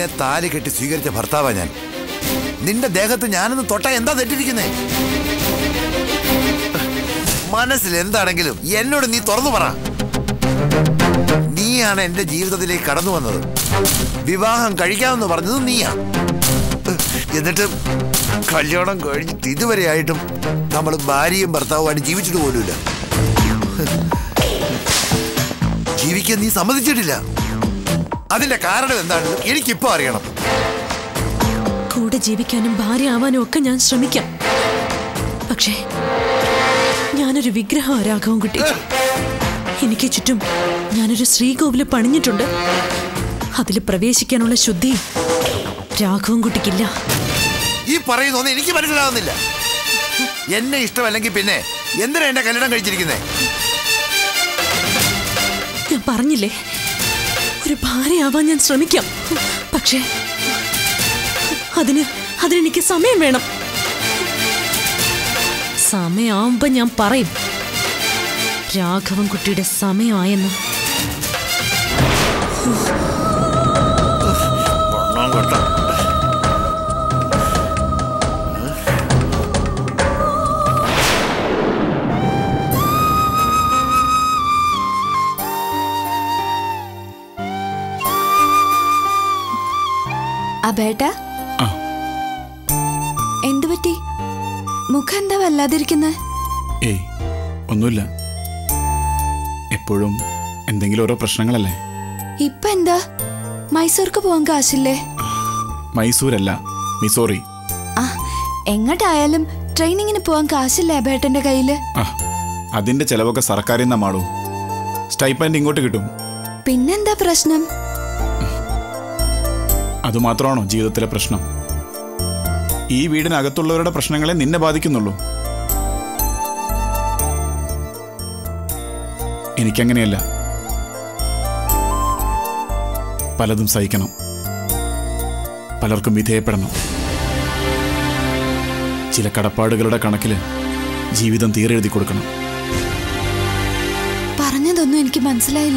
നിന്നെ താലി കെട്ടി സ്വീകരിച്ച ഭർത്താവാ ഞാൻ നിന്റെ ദേഹത്ത് ഞാനൊന്ന് തൊട്ടാ എന്താ തെറ്റിരിക്കുന്നേ മനസ്സിൽ എന്താണെങ്കിലും എന്നോട് നീ തുറന്നു പറ നീയാണ് എന്റെ ജീവിതത്തിലേക്ക് കടന്നു വന്നത് വിവാഹം കഴിക്കാമെന്ന് പറഞ്ഞത് നീയാ എന്നിട്ട് കല്യാണം കഴിഞ്ഞിട്ട് ഇതുവരെ ആയിട്ടും നമ്മൾ ഭാര്യയും ഭർത്താവുമായിട്ട് ജീവിച്ചിട്ട് പോലുമില്ല ജീവിക്കാൻ നീ സമ്മതിച്ചിട്ടില്ല അതിന്റെ കാരണം എന്താണെന്ന് എനിക്കിപ്പോ അറിയണം കൂടെ ജീവിക്കാനും ഭാര്യ ആവാനും ഒക്കെ ഞാൻ ശ്രമിക്കാം പക്ഷേ ഞാനൊരു വിഗ്രഹം രാഘവൻ കുട്ടി എനിക്ക് ചുറ്റും ഞാനൊരു ശ്രീകോവില് പണിഞ്ഞിട്ടുണ്ട് അതിൽ പ്രവേശിക്കാനുള്ള ശുദ്ധി രാഘവൻ കുട്ടിക്കില്ല ഈ പറയുന്നൊന്നും എനിക്ക് മനസ്സിലാവുന്നില്ല എന്നെ ഇഷ്ടമല്ലെങ്കിൽ പിന്നെ എന്തിനാ എന്റെ കല്യാണം കഴിച്ചിരിക്കുന്നേ ഞാൻ പറഞ്ഞില്ലേ ഒരു ഭാര്യയാവാൻ ഞാൻ ശ്രമിക്കാം പക്ഷേ അതിന് അതിനെനിക്ക് സമയം വേണം സമയമാവുമ്പോ ഞാൻ പറയും രാഘവൻ കുട്ടിയുടെ സമയമായെന്ന് പൊണ്ണോം കൊട്ട. അബേട്ട ആ. എന്തു പറ്റി മുഖം എന്താ വല്ലാതിരിക്കുന്നത് ഏയ് ഒന്നുമില്ല എപ്പോഴും എന്തെങ്കിലും ഓരോ പ്രശ്നങ്ങളല്ലേ ഇപ്പൊ എന്താ മൈസൂർക്ക് പോവാൻ കാശില്ലേ മൈസൂരല്ല മിസോറി ആ എങ്ങോട്ടായാലും ട്രെയിനിങ്ങിന് പോവാൻ കാശില്ലേ അബേട്ടന്റെ കയ്യില് ആ അതിന്റെ ചെലവൊക്കെ സർക്കാരിൽ നിന്നാ മാളൂ സ്റ്റൈപ്പൻഡ് ഇങ്ങോട്ട് കിട്ടും പിന്നെന്താ പ്രശ്നം അതുമാത്രമാണോ ജീവിതത്തിലെ പ്രശ്നം ഈ വീടിനകത്തുള്ളവരുടെ പ്രശ്നങ്ങളെ നിന്നെ ബാധിക്കുന്നുള്ളൂ എനിക്കങ്ങനെയല്ല പലതും സഹിക്കണം പലർക്കും വിധേയപ്പെടണം ചില കടപ്പാടുകളുടെ കണക്കില് ജീവിതം തീരെഴുതി കൊടുക്കണം പറഞ്ഞതൊന്നും എനിക്ക് മനസ്സിലായില്ല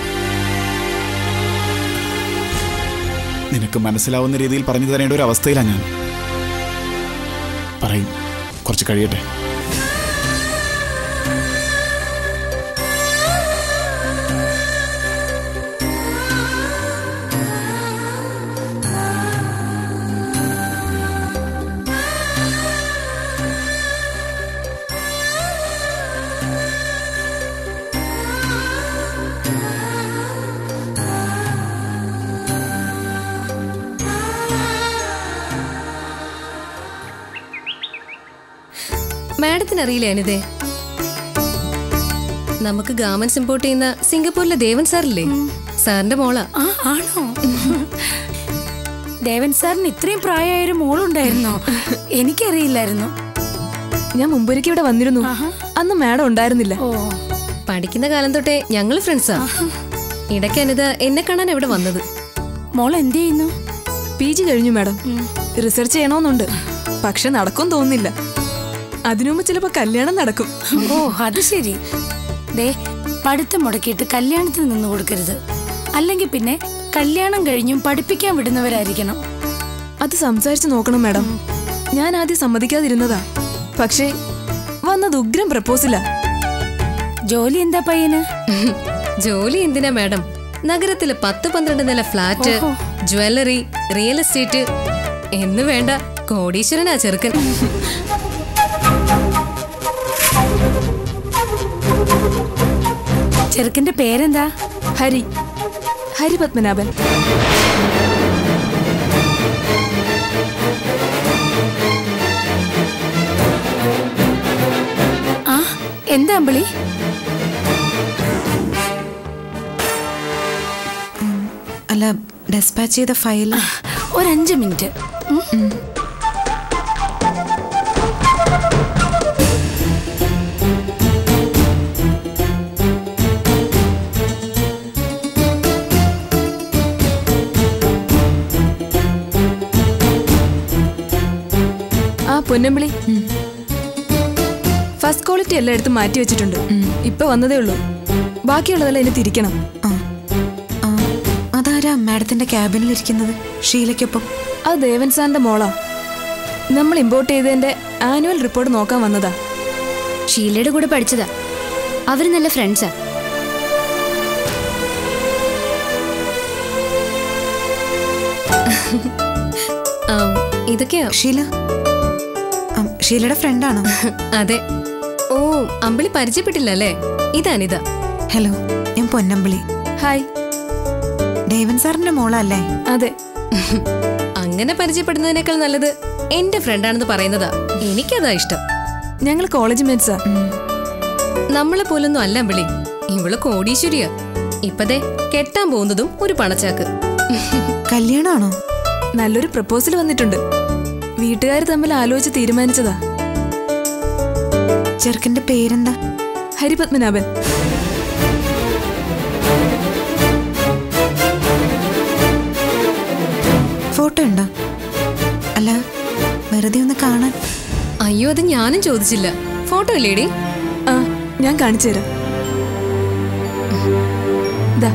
നിനക്ക് മനസ്സിലാവുന്ന രീതിയിൽ പറഞ്ഞു തരേണ്ട ഒരു അവസ്ഥയിലാണ് ഞാൻ പറയും കുറച്ച് കഴിയട്ടെ മാഡത്തിന് അറിയില്ലേ അനിതേ നമുക്ക് ഗാർമെന്റ്സ് ഇമ്പോർട്ട് ചെയ്യുന്ന സിംഗപ്പൂരിലെ ദേവൻ സാറില്ലേ സാറിന്റെ മോളാ ആ ആണോ ദേവൻ സാറിന് ഇത്രയും പ്രായമായൊരു മോളുണ്ടായിരുന്നോ എനിക്കറിയില്ലായിരുന്നു ഞാൻ മുമ്പൊരിക്കൽ ഇവിടെ വന്നിരുന്നു അന്ന് മാഡം ഉണ്ടായിരുന്നില്ല ഓ പഠിക്കുന്ന കാലം തൊട്ടേ ഞങ്ങൾ ഫ്രണ്ട്സാ ഇടയ്ക്ക് അനിത എന്നെ കാണാൻ ഇവിടെ വന്നത് മോൾ എന്ത് ചെയ്യുന്നു പി ജി കഴിഞ്ഞു മാഡം റിസർച്ച് ചെയ്യണമെന്നുണ്ട് പക്ഷെ നടക്കും തോന്നുന്നില്ല അതിനു മുമ്പ് ചിലപ്പോ കല്യാണം നടക്കും ഓ അത് ശരി ദേ പഠിത്തം മുടക്കിയിട്ട് കല്യാണത്തിന് നിന്ന് കൊടുക്കരുത് അല്ലെങ്കിൽ പിന്നെ കല്യാണം കഴിഞ്ഞും പഠിപ്പിക്കാൻ വിടുന്നവരായിരിക്കണം അത് സംസാരിച്ച് നോക്കണം മാഡം ഞാൻ ആദ്യം സമ്മതിക്കാതിരുന്നതാ പക്ഷേ വന്നത് ഉഗ്രം പ്രപ്പോസലാ ജോലി എന്താ പയ്യന് ജോലി എന്തിനാ മാഡം നഗരത്തില് പത്ത് പന്ത്രണ്ട് നില ഫ്ലാറ്റ് ഓഹോ. ജ്വല്ലറി റിയൽ എസ്റ്റേറ്റ് എന്ന് വേണ്ട കോടീശ്വരനാ ചെറുക്കൻ ചെറുക്കന്റെ പേരെന്താ ഹരി ഹരി പത്മനാഭൻ ആ എന്താ അമ്പിളി അല്ല ഡെസ്പാച്ച് ചെയ്ത ഫയൽ ഒരു അഞ്ച് മിനിറ്റ് ഉം. ആ പൊന്നമ്പിളി ഫസ്റ്റ് ക്വാളിറ്റി എല്ലായിടത്തും മാറ്റി വെച്ചിട്ടുണ്ട് ഇപ്പൊ വന്നതേ ഉള്ളൂ ബാക്കിയുള്ളതെല്ലാം ഇനി തിരിക്കണം അതാരാ ആരാ മാഡത്തിന്റെ ക്യാബിനിൽ ഇരിക്കുന്നത് ഷീലയ്ക്കൊപ്പം അത് ദേവൻ സാറിന്റെ മോളാ നമ്മൾ ഇമ്പോർട്ട് ചെയ്തതിന്റെ ആനുവൽ റിപ്പോർട്ട് നോക്കാൻ വന്നതാ ഷീലയുടെ കൂടെ പഠിച്ചതാ അവര് നല്ല ഫ്രണ്ട്സാ ആ, ഇതൊക്കെയാ ഷീല ആ, ഷീലയുടെ ഫ്രണ്ടാണോ അതെ ഓ അമ്പിളി പരിചയപ്പെട്ടില്ല അല്ലേ ഇതാനിത ഹലോ ഞാൻ പൊന്നമ്പിളി ഹായ് ദേവൻ സാറിന്റെ മോളല്ലേ അതെ അങ്ങനെ പരിചയപ്പെടുന്നതിനേക്കാൾ നല്ലത് എന്റെ ഫ്രണ്ടാണെന്ന് പറയുന്നതാ എനിക്കതാ ഇഷ്ടം ഞങ്ങൾ കോളേജ് മേറ്റ്സാ നമ്മളെ പോലൊന്നും അല്ല അമ്പിളി ഇവള് കോടീശ്വരിയാ ഇപ്പതേ കെട്ടാൻ പോകുന്നതും ഒരു പണച്ചാക്ക് കല്യാണമാണോ നല്ലൊരു പ്രപ്പോസൽ വന്നിട്ടുണ്ട് വീട്ടുകാർ തമ്മിൽ ആലോചിച്ച് തീരുമാനിച്ചതാ ചെറുക്കന്റെ പേരെന്താ ഹരിപത്മനാഭൻ ഫോട്ടോ ഉണ്ടോ അല്ല വെറുതെ ഒന്ന് കാണാൻ അയ്യോ അത് ഞാനും ചോദിച്ചില്ല ഫോട്ടോ ഇല്ലേടി ആ ഞാൻ കാണിച്ചു തരാം ദാ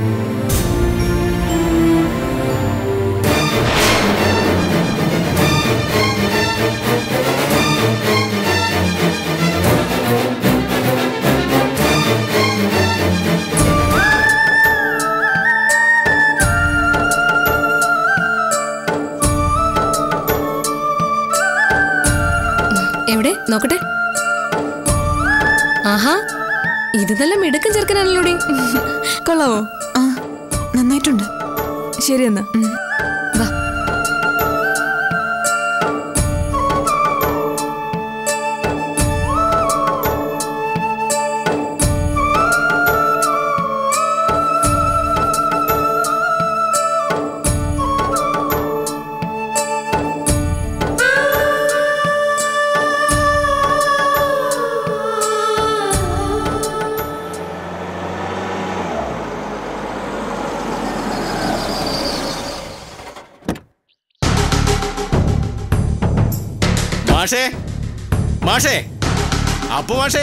എവിടെ നോക്കട്ടെ ആഹാ ഇത് നല്ല മിടുക്കൻ ചെറുക്കനാണല്ലോടി കൊള്ളാവോ ആ നന്നായിട്ടുണ്ട് ശരി എന്നാ വാ മാഷേ മാഷേ അപ്പു മാഷേ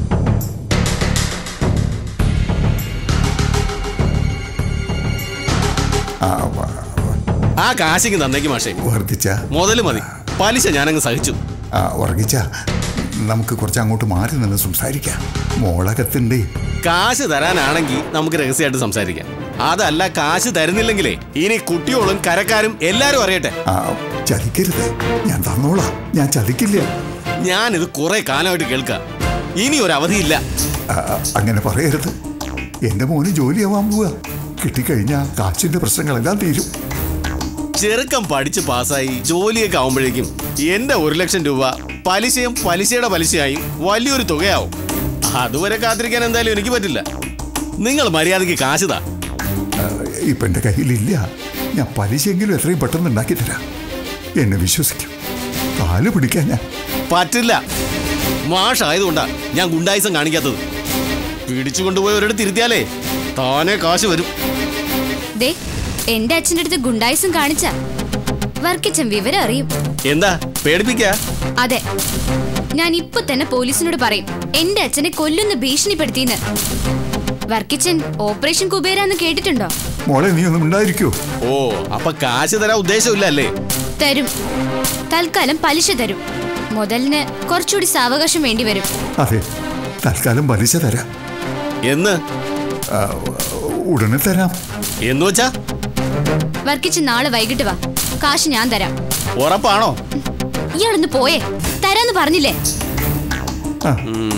ആ, വ- ആ കാശിക്ക് തന്നേക്ക് മാഷേ വർദ്ധിച്ച മുതല് മതി പലിശ ഞാനങ്ങ് സഹിച്ചു ആ, വർഗിച്ച നമുക്ക് കുറച്ച് അങ്ങോട്ട് മാറി നിന്ന് സംസാരിക്കാം മോളകത്തുണ്ടേ കാശ് തരാനാണെങ്കിൽ നമുക്ക് രഹസ്യമായിട്ട് സംസാരിക്കാം അതല്ല കാശ് തരുന്നില്ലെങ്കിലേ ഇനി കുട്ടിയോളും കരക്കാരും എല്ലാരും അറിയട്ടെ ആ, ചതിക്കരുത് ഞാൻ തന്നോളാം ഞാൻ ചതിക്കില്ല ഞാനിത് കുറെ കാലമായിട്ട് കേൾക്കാം ഇനി ഒരു അവധിയില്ല ആ, അങ്ങനെ പറയരുത് എന്റെ മോന് ജോലിയാവാൻ പോവുക കിട്ടിക്കഴിഞ്ഞാൽ കാശിന്റെ പ്രശ്നങ്ങളെല്ലാം തീരും ചെറുക്കം പഠിച്ച് പാസ്സായി ജോലിയൊക്കെ ആവുമ്പോഴേക്കും എന്റെ ഒരു ലക്ഷം രൂപ പലിശയും പലിശയുടെ പലിശയായും വലിയൊരു തുകയാവും അതുവരെ കാത്തിരിക്കാൻ എന്തായാലും എനിക്ക് പറ്റില്ല നിങ്ങൾ മര്യാദയ്ക്ക് കാശ് താ ആ, ഇപ്പൊ എന്റെ കയ്യിലില്ല ഞാൻ പലിശയെങ്കിലും എത്രയും പെട്ടെന്ന് ഉണ്ടാക്കി തരാം എന്നെ വിശ്വസിക്കും കാല് പിടിക്കാൻ ഞാൻ പറ്റില്ല മാഷായതുകൊണ്ടാ ഞാൻ ഗുണ്ടായിസം കാണിക്കാത്തത് പിടിച്ചു കൊണ്ടുപോയി ഒരിടത്ത് ഇരുത്തിയാലേ താനെ കാശ് വരും ദേ എന്റെ അച്ഛൻ്റെ അടുത്ത് ഗുണ്ടായിസം കാണിച്ച വർക്കിച്ചൻ വിവരം അറിയും എന്താ പേടിപ്പിക്കാ അതെ ഞാൻ ഇപ്പൊ തന്നെ പോലീസിനോട് പറയും എന്റെ അച്ഛനെ കൊല്ലുന്ന ഭീഷണിപ്പെടുത്തിന്ന് വർക്കിച്ചൻ ഓപ്പറേഷൻ കുബേര എന്ന് കേട്ടിട്ടുണ്ടോ മോളെ നീ ഒന്നും ഉണ്ടായിരിക്കോ ഓ അപ്പൊ കാശ് തരാൻ ഉദ്ദേശമില്ല അല്ലേ തരും തൽക്കാലം പലിശ തരും മുതലിന് കുറച്ചുകൂടി സാവകാശം വേണ്ടി വരും അതെ തൽക്കാലം പലിശ തരാം എന്ന് ആ, ഉടനെ തരാം എന്ന് വെച്ചാ വർക്കിച്ച് നാളെ വൈകിട്ട് വാ കാശ് ഞാൻ തരാം ഉറപ്പാണോ ഇയാളൊന്ന് പോയേ തരാന്ന് പറഞ്ഞില്ലേ ആ,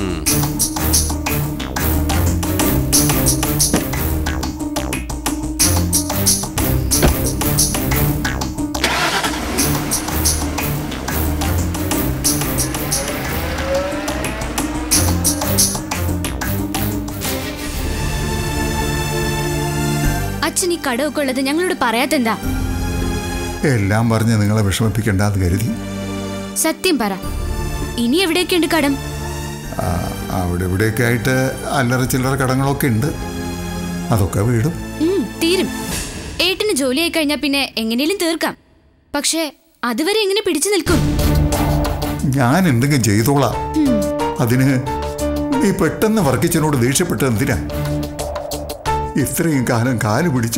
അച്ഛൻ ഈ കടമൊക്കെ ഉള്ളത് ഞങ്ങളോട് പറയാത്തെന്താ എല്ലാം പറഞ്ഞ് നിങ്ങളെ വിഷമിപ്പിക്കണ്ട എന്ന് കരുതി സത്യം പറ ഇനി എവിടെയൊക്കെയുണ്ട് കടം ആ, അവിടെ ഇവിടെയൊക്കെ ആയിട്ട് അല്ലറ ചില്ലറ കടങ്ങളൊക്കെ ഉണ്ട് അതൊക്കെ വീടും ഉം, തീരും ഏട്ടന് ജോലിയായി കഴിഞ്ഞാൽ പിന്നെ എങ്ങനെയും തീർക്കാം പക്ഷേ അതുവരെ എങ്ങനെ പിടിച്ചു നിൽക്കും ഞാൻ എന്തെങ്കിലും ചെയ്തോളാം അതിന് നീ പെട്ടെന്ന് വർക്കിച്ചനോട് ദേഷ്യപ്പെട്ട എന്തിനാ ഇത്രയും കാലം കാല് പിടിച്ച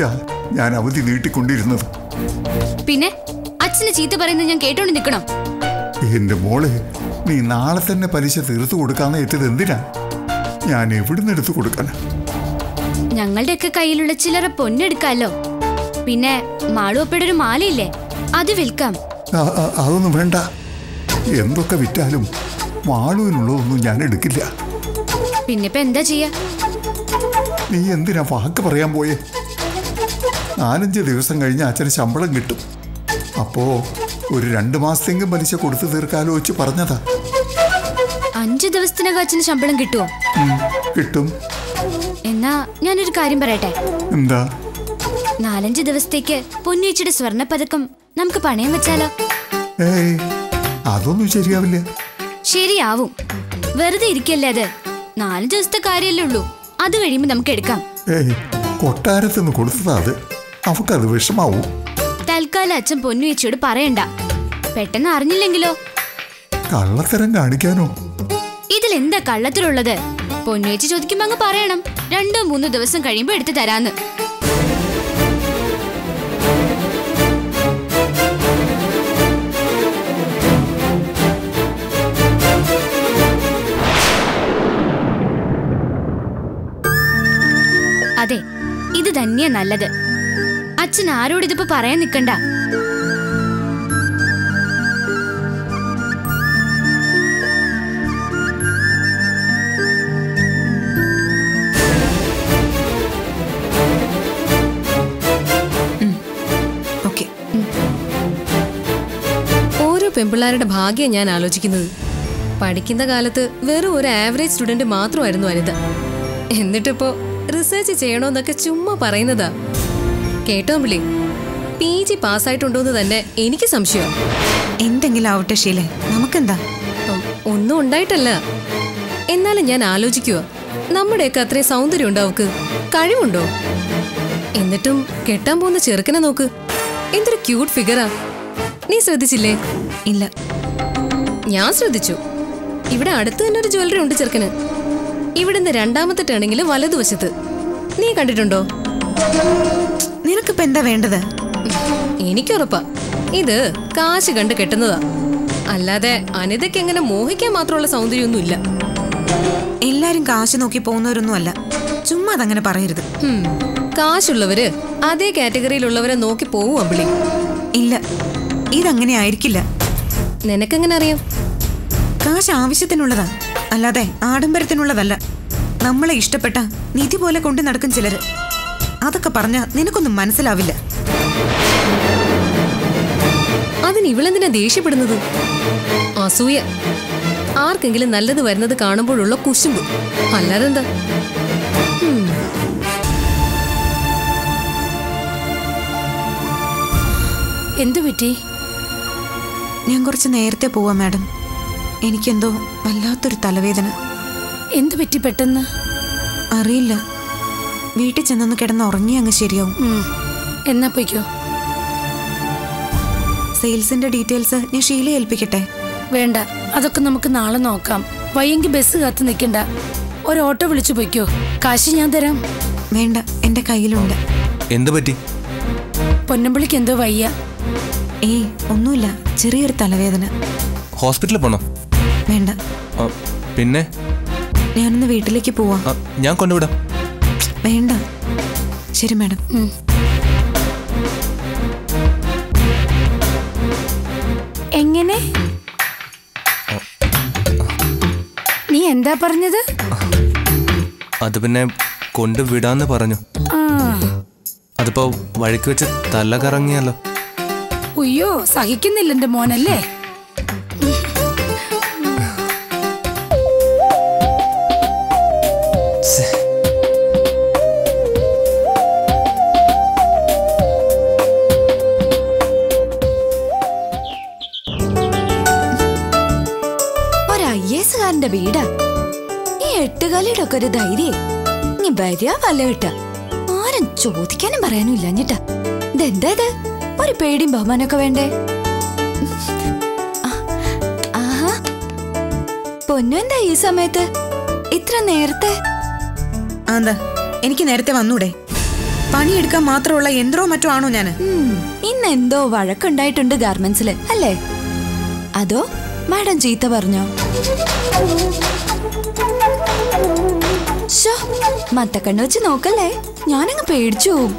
ഞാൻ അവധി നീട്ടിക്കൊണ്ടിരുന്നത് പിന്നെ അച്ഛന് ചീത്ത പറയുന്നത് ഞാൻ കേട്ടോണ്ട് നിൽക്കണം എന്റെ മോളെ നീ നാളെ തന്നെ പലിശ തീർത്തു കൊടുക്കാന്ന് ഏറ്റത് എന്തിനാ ഞാൻ എവിടുന്ന് എടുത്തു കൊടുക്കാനാ ഞങ്ങളുടെയൊക്കെ കയ്യിലുള്ള ചില്ലറ പൊന്നെടുക്കാലോ പിന്നെ മാളുവപ്പയുടെ ഒരു മാലയില്ലേ അത് വിൽക്കാം ആ- ആ- അതൊന്നും വേണ്ട എന്തൊക്കെ വിറ്റാലും മാളുവിനുള്ളതൊന്നും ഞാൻ എടുക്കില്ല പിന്നെ ഇപ്പൊ എന്താ ചെയ്യാ നീ എന്തിനാ വാക്ക് പറയാൻ പോയേ നാലഞ്ച് ദിവസം കഴിഞ്ഞ് അച്ഛന് ശമ്പളം കിട്ടും അപ്പോ ഒരു രണ്ട് മാസത്തെങ്കിലും പലിശ കൊടുത്തു തീർക്കാലോചിച്ച് പറഞ്ഞതാ അഞ്ചു ദിവസത്തിനകം അച്ഛന് ശമ്പളം കിട്ടുമോ ഉം, കിട്ടും എന്നാ ഞാനൊരു കാര്യം പറയട്ടെ എന്താ നാലഞ്ച് ദിവസത്തേക്ക് പൊന്നുവച്ചിയുടെ സ്വർണ്ണപ്പതക്കം നമുക്ക് പണയം വെച്ചാലോ ഏയ് അതൊന്നും ശരിയാവില്ല ശരിയാവും വെറുതെ ഇരിക്കല്ലേ അത് നാല് ദിവസത്തെ കാര്യമല്ലേ ഉള്ളൂ അത് കഴിയുമ്പോ നമുക്ക് എടുക്കാം ഏയ് കൊട്ടാരത്തുനിന്ന് കൊടുത്തതാ അത് അവക്കത് വിഷമാവും തൽക്കാലം അച്ഛൻ പൊന്നുവച്ചിയോട് പറയണ്ട പെട്ടെന്ന് അറിഞ്ഞില്ലെങ്കിലോ കള്ളത്തരം കാണിക്കാനോ ഇതിൽ എന്താ കള്ളത്തിലുള്ളത് പൊന്നുവച്ചി ചോദിക്കുമ്പോ അങ്ങ് പറയണം രണ്ടോ മൂന്നോ ദിവസം കഴിയുമ്പോ എടുത്തു തരാന്ന് അതെ ഇത് തന്നെയാ നല്ലത് അച്ഛൻ ആരോട് ഇതിപ്പോ പറയാൻ നിക്കണ്ട ഓക്കെ ഓരോ പെമ്പിള്ളാരുടെ ഭാഗ്യം ഞാൻ ആലോചിക്കുന്നത് പഠിക്കുന്ന കാലത്ത് വെറും ഒരു ആവറേജ് സ്റ്റുഡന്റ് മാത്രമായിരുന്നു അനിത എന്നിട്ടിപ്പോ റിസർച്ച് ചെയ്യണോന്നൊക്കെ ചുമ്മാ പറയുന്നതാ കേട്ടോ വിളി പി ജി പാസ്സായിട്ടുണ്ടോന്ന് തന്നെ എനിക്ക് സംശയം എന്തെങ്കിലും ആവട്ടെ ഷീലെ നമുക്കെന്താ ഒന്നും ഉണ്ടായിട്ടല്ല എന്നാലും ഞാൻ ആലോചിക്കുക നമ്മുടെയൊക്കെ അത്രയും സൗന്ദര്യം ഉണ്ടോ അവക്ക് കഴിവുണ്ടോ എന്നിട്ടും കെട്ടാൻ പോകുന്ന ചെറുക്കനെ നോക്ക് എന്തൊരു ക്യൂട്ട് ഫിഗറാ നീ ശ്രദ്ധിച്ചില്ലേ ഇല്ല ഞാൻ ശ്രദ്ധിച്ചു ഇവിടെ അടുത്ത് തന്നെ ഒരു ജ്വല്ലറി ഉണ്ട് ചെറുക്കന് ഇവിടുന്ന് രണ്ടാമത്തെ ടേണിങ്ങിൽ വലതുവശത്ത് നീ കണ്ടിട്ടുണ്ടോ നിനക്കിപ്പോ എന്താ വേണ്ടത് എനിക്കുറപ്പാ ഇത് കാശ് കണ്ട് കെട്ടുന്നതാ അല്ലാതെ അനിതയ്ക്ക് എങ്ങനെ മോഹിക്കാൻ മാത്രമുള്ള സൗന്ദര്യമൊന്നുമില്ല എല്ലാരും കാശ് നോക്കി പോകുന്നവരൊന്നും അല്ല ചുമ്മാ അതങ്ങനെ പറയരുത് ഹും, കാശുള്ളവര് അതേ കാറ്റഗറിയിലുള്ളവരെ നോക്കി പോവും അമ്പിളി ഇല്ല ഇതങ്ങനെ ആയിരിക്കില്ല നിനക്കെങ്ങനെ അറിയാം കാശ് ആവശ്യത്തിനുള്ളതാ അല്ലാതെ ആഡംബരത്തിനുള്ളതല്ല നമ്മളെ ഇഷ്ടപ്പെട്ട നിധി പോലെ കൊണ്ടു നടക്കും ചിലര് അതൊക്കെ പറഞ്ഞ നിനക്കൊന്നും മനസ്സിലാവില്ല അതിന് ഇവളെന്തിനാ ദേഷ്യപ്പെടുന്നത് അസൂയ ആർക്കെങ്കിലും നല്ലത് വരുന്നത് കാണുമ്പോഴുള്ള കുശുമ്പ് അല്ലാതെന്താ ഹും. എന്തു പറ്റി ഞാൻ കുറച്ച് നേരത്തെ പോവാം മാഡം എനിക്കെന്തോ വല്ലാത്തൊരു തലവേദന എന്തു പറ്റി പെട്ടെന്ന് അറിയില്ല വീട്ടിൽ ചെന്നൊന്ന് കിടന്ന് ഉറങ്ങി അങ്ങ് ശരിയാവും ഉം. എന്നാ പൊയ്ക്കോ സെയിൽസിന്റെ ഡീറ്റെയിൽസ് ഞാൻ ഷീലയെ ഏൽപ്പിക്കട്ടെ വേണ്ട അതൊക്കെ നമുക്ക് നാളെ നോക്കാം വയ്യെങ്കിൽ ബസ് കാത്ത് നിൽക്കണ്ട ഒരു ഓട്ടോ വിളിച്ചു പൊയ്ക്കോ കാശ് ഞാൻ തരാം വേണ്ട എൻ്റെ കയ്യിലുണ്ട് എന്തു പറ്റി പൊന്നമ്പിളിക്ക് എന്തോ വയ്യ ഏയ് ഒന്നുമില്ല ചെറിയൊരു തലവേദന ഹോസ്പിറ്റലിൽ പോണോ വേണ്ട ആ, പിന്നെ ഞാനൊന്ന് വീട്ടിലേക്ക് പോവാം ആ, ഞാൻ കൊണ്ടുവിടാം വേണ്ട ശരി മാഡം എങ്ങനെ നീ എന്താ പറഞ്ഞത് അത് പിന്നെ കൊണ്ടുവിടാന്ന് പറഞ്ഞു ആ അതിപ്പോ വഴിക്ക് വെച്ച് തല കറങ്ങിയല്ലോ ഉയ്യോ സഹിക്കുന്നില്ല എന്റെ മോനല്ലേ ഒരു ഐ എസ് കാരന്റെ വീടാ ഈ എട്ടുകാലിയുടെ ഒക്കെ ഒരു ധൈര്യേ നീ വരിക വല്ല കിട്ട ആരും ചോദിക്കാനും പറയാനും ഇല്ലഞ്ഞിട്ടാ ഇതെന്താ ഇത് ഒരു പേടിയും ബഹുമാനൊക്കെ വേണ്ടേ ആ, ആഹാ പൊന്നു എന്താ ഈ സമയത്ത് ഇത്ര നേരത്തെ ആ, എന്താ എനിക്ക് നേരത്തെ വന്നൂടെ പണിയെടുക്കാൻ മാത്രമുള്ള യന്ത്രോ മറ്റോ ആണോ ഞാന് ഉം, ഇന്ന് എന്തോ വഴക്കുണ്ടായിട്ടുണ്ട് ഗാർമെന്റ്സില് അല്ലേ അതോ മാഡം ചീത്ത പറഞ്ഞോ ശോ, മത്തക്കണ്ണ് വെച്ച് നോക്കല്ലേ ഞാനങ്ങ് പേടിച്ചു പോവും.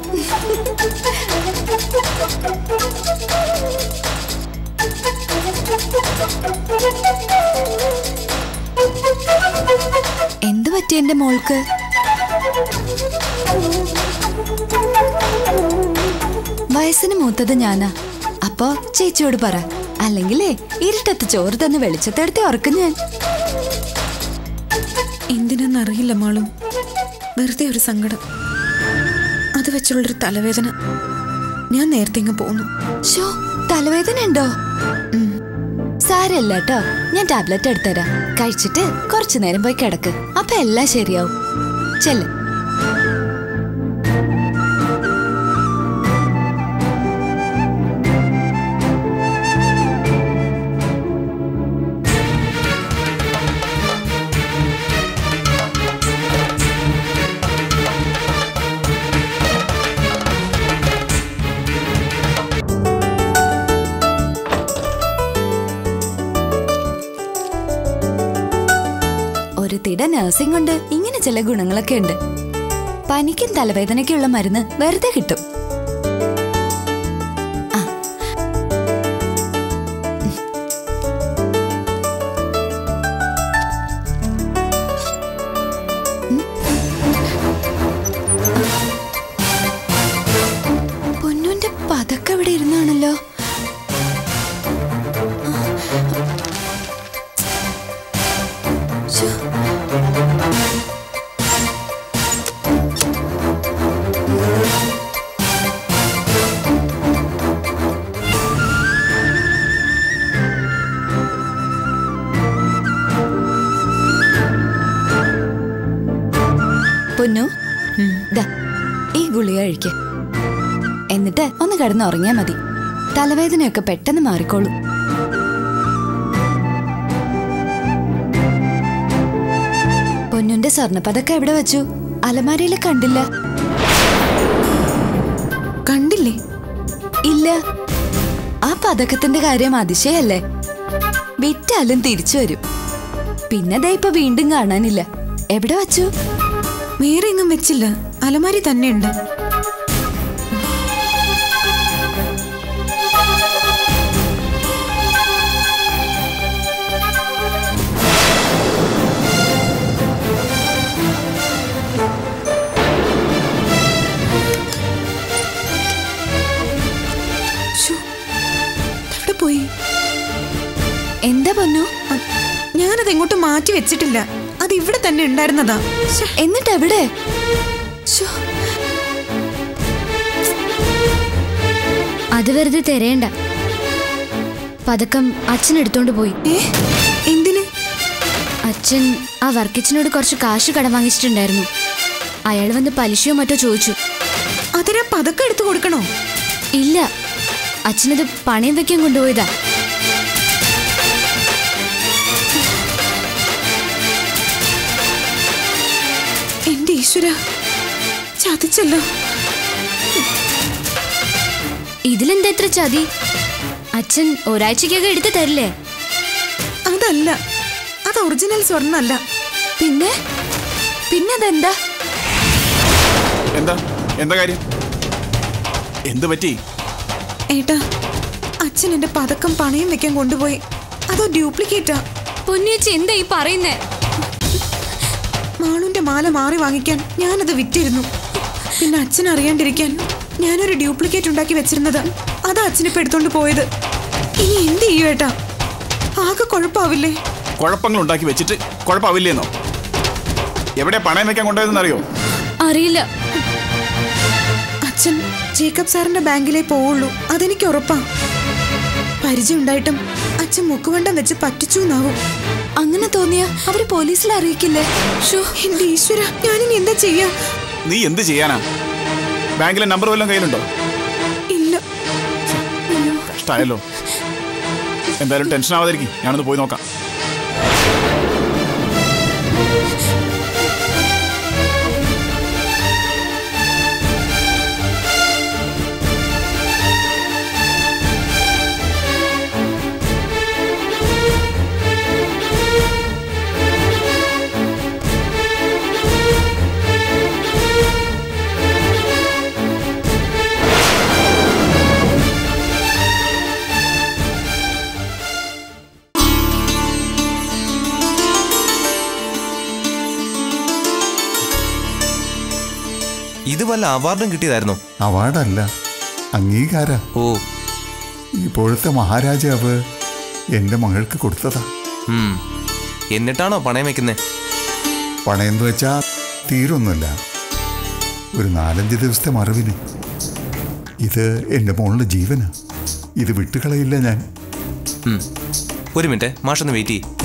എന്ത് പറ്റി എന്റെ മോൾക്ക് വയസ്സിന് മൂത്തത് ഞാനാ അപ്പോ ചേച്ചിയോട് പറ അല്ലെങ്കിലേ ഇരുട്ടത്ത് ചോറ് തന്ന് വെളിച്ചത്തെടുത്ത് ഉറക്കും ഞാൻ എന്തിനാന്നറിയില്ല മാളു വെറുതെ ഒരു സങ്കടം അത് വെച്ചുള്ളൊരു തലവേദന ഞാൻ നേരത്തെ ഇങ്ങ് പോന്നു ഷോ തലവേദന ഉണ്ടോ സാരല്ല കേട്ടോ ഞാൻ ടാബ്ലറ്റ് എടുത്തരാം കഴിച്ചിട്ട് കുറച്ചു നേരം പോയി കിടക്ക് അപ്പൊ എല്ലാം ശരിയാവും ചെല്ല് ഒരു തിട നഴ്സിംഗ് കൊണ്ട് ഇങ്ങനെ ചില ഗുണങ്ങളൊക്കെ ഉണ്ട് പനിക്കും തലവേദനയ്ക്കുള്ള മരുന്ന് വെറുതെ കിട്ടും ആ. ഉം. പൊന്നുന്റെ പതക്കം ഇവിടെ ഇരുന്നാണല്ലോ ശ്ശോ. പൊന്നു ദാ ഈ ഗുളിക കഴിക്ക എന്നിട്ട് ഒന്ന് കിടന്ന് ഉറങ്ങിയാ മതി തലവേദനയൊക്കെ പെട്ടെന്ന് മാറിക്കോളും പൊന്നുന്റെ സ്വർണ്ണപ്പതൊക്കെ എവിടെ വെച്ചു അലമാരയിൽ കണ്ടില്ല കണ്ടില്ലേ ഇല്ല ആ പതക്കത്തിന്റെ കാര്യം അതിശയല്ലേ വിറ്റാലും തിരിച്ചു വരും പിന്നെ ദേ ഇപ്പൊ വീണ്ടും കാണാനില്ല എവിടെ വച്ചു വേറെ എങ്ങും വെച്ചില്ല അലമാരി തന്നെയുണ്ട് ശ്ശോ, എവിടെ പോയി എന്താ പൊന്നു അ, ഞാനത് എങ്ങോട്ട് മാറ്റി വെച്ചിട്ടില്ല അത് ഇവിടെ തന്നെ ഉണ്ടായിരുന്നതാ ശ്ശെ, എന്നിട്ട് എവിടെ ശ്ശോ, അത് വെറുതെ തിരയണ്ട പതക്കം അച്ഛൻ എടുത്തോണ്ട് പോയി ഏ എന്തിന് അച്ഛൻ ആ വർക്കിച്ചനോട് കുറച്ച് കാശ് കടം വാങ്ങിച്ചിട്ടുണ്ടായിരുന്നു അയാൾ വന്ന് പലിശയോ മറ്റോ ചോദിച്ചു അതിനാ പതക്കം എടുത്തു കൊടുക്കണോ ഇല്ല അച്ഛനത് പണയം വെക്കാൻ കൊണ്ടുപോയതാ എന്റെ ഈശ്വര ചതിച്ചല്ലോ ഇതിലെന്താ എത്ര ചതി അച്ഛൻ ഒരാഴ്ചക്കകം എടുത്ത് തരില്ലേ അതല്ല അത് ഒറിജിനൽ സ്വർണ്ണല്ല പിന്നെ പിന്നെ അതെന്താ എന്താ എന്താ കാര്യം എന്ത് പറ്റി ഏട്ടാ അച്ഛൻ എന്റെ പതക്കം പണയം വെക്കാൻ കൊണ്ടുപോയി അതോ ഡ്യൂപ്ലിക്കേറ്റാ പൊന്നിയച്ചി എന്താ ഈ പറയുന്നേ മാളുന്റെ മാല മാറി വാങ്ങിക്കാൻ ഞാനത് വിറ്റിരുന്നു പിന്നെ അച്ഛൻ അറിയാണ്ടിരിക്കാൻ ഞാനൊരു ഡ്യൂപ്ലിക്കേറ്റ് ഉണ്ടാക്കി വെച്ചിരുന്നത് അതാ അച്ഛനിപ്പോ എടുത്തോണ്ട് പോയത് ഇനി എന്ത് ചെയ്യും ഏട്ടാ ആകെ കുഴപ്പാവില്ലേ കുഴപ്പങ്ങൾ ഉണ്ടാക്കി വെച്ചിട്ട് കുഴപ്പമാവില്ലേന്നോ എവിടെ പണയം വെക്കാൻ കൊണ്ടുപോയതെന്ന് അറിയോ അറിയില്ല അച്ഛൻ ജേക്കബ് സാറിന്റെ ബാങ്കിലേ പോവുള്ളൂ അതെനിക്ക് ഉറപ്പാ പരിചയം ഉണ്ടായിട്ടും അച്ഛൻ മുക്കുവണ്ടം വെച്ച് പറ്റിച്ചു എന്നാവും അങ്ങനെ തോന്നിയ അവര് പോലീസിൽ അറിയിക്കില്ലേ ഷോ എന്റെ ഈശ്വര ഞാനിനി എന്താ ചെയ്യാ നീ എന്ത് ചെയ്യാനാ ബാങ്കിലെ നമ്പർ വല്ലതും കയ്യിലുണ്ടോ ഇല്ല കഷ്ടായല്ലോ എന്തായാലും ടെൻഷൻ ആവാതിരിക്കും ഞാനൊന്ന് പോയി നോക്കാം ഇത് വല്ല അവാർഡും കിട്ടിയതായിരുന്നോ അവാർഡല്ല അംഗീകാര ഓ ഇപ്പോഴത്തെ മഹാരാജാവ് എൻ്റെ മകൾക്ക് കൊടുത്തതാ ഉം. എന്നിട്ടാണോ പണയം വെക്കുന്നേ പണയെന്ന് വെച്ചാൽ തീരൊന്നുമില്ല ഒരു നാലഞ്ച് ദിവസത്തെ മറിവിന് ഇത് എൻ്റെ മോളുടെ ജീവന് ഇത് വിട്ടുകളയില്ല ഞാൻ ഉം. ഒരു മിനിറ്റ് മാഷൊന്ന് വെയിറ്റ് ചെയ്യ്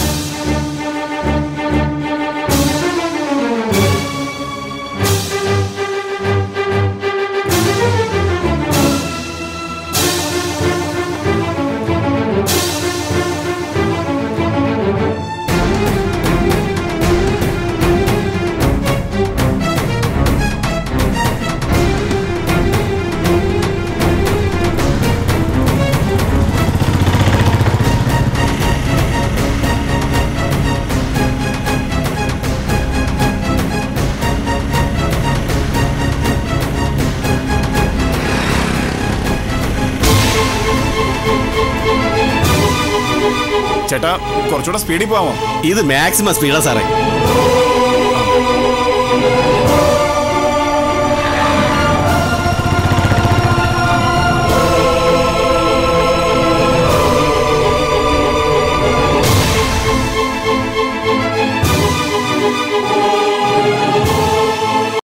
ചേട്ടാ കുറച്ചുകൂടെ സ്പീഡിൽ പോവാമോ ഇത് മാക്സിമം സ്പീഡാ സാറേ